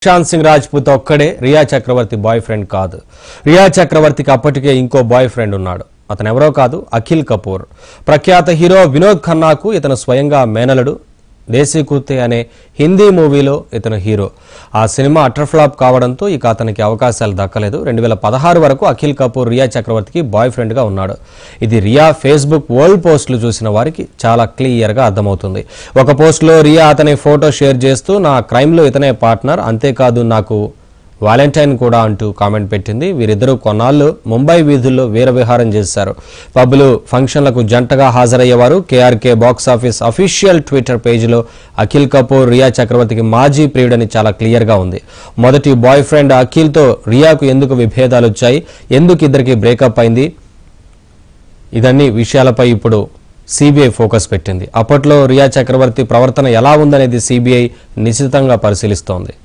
సుశాంత్ సింగ్ రాజ్పూత్ ఒక్కడే రియా చక్రవర్తి boy friend కాదు రియా చక్రవర్తికి అప్పటికే ఇంకో బాయ్ ఫ్రెండ్ ఉన్నాడు అతను ఎవరో కాదు అఖిల్ కపూర్ ప్రఖ్యాత హీరో వినోద్ ఖన్నాకు ఇతను స్వయంగా మేనలుడు దేశీ కుత్తే అనే హిందీ మూవీలో ఇతను హీరో ఆ సినిమా అటర్ ఫ్లాప్ కావడంతో ఇక అతనికి అవకాశాలు దక్కలేదు రెండు వేల పదహారు వరకు అఖిల్ కపూర్ రియా చక్రవర్తికి బాయ్ ఫ్రెండ్గా ఉన్నాడు ఇది రియా ఫేస్బుక్ వరల్డ్ పోస్టులు చూసిన వారికి చాలా క్లియర్గా అర్థమవుతుంది ఒక పోస్ట్లో రియా అతని ఫోటో షేర్ చేస్తూ నా క్రైమ్లో ఇతనే పార్ట్నర్ అంతేకాదు నాకు వాలెంటైన్ కూడా అంటూ కామెంట్ పెట్టింది వీరిద్దరూ కొన్నాళ్ళు ముంబై వీధుల్లో వీరవిహారం చేశారు పబ్లు ఫంక్షన్లకు జంటగా హాజరయ్యేవారు KRK box office official Twitter పేజీలో అఖిల్ కపూర్ రియా చక్రవర్తికి మాజీ ప్రియుడని చాలా క్లియర్గా ఉంది మొదటి బాయ్ ఫ్రెండ్ అఖిల్తో రియాకు ఎందుకు విభేదాలు వచ్చాయి ఎందుకు ఇద్దరికి బ్రేకప్ అయింది ఇదన్నీ విషయాలపై ఇప్పుడు సిబిఐ ఫోకస్ పెట్టింది అప్పట్లో రియా చక్రవర్తి ప్రవర్తన ఎలా ఉందనేది సిబిఐ నిశ్చితంగా పరిశీలిస్తోంది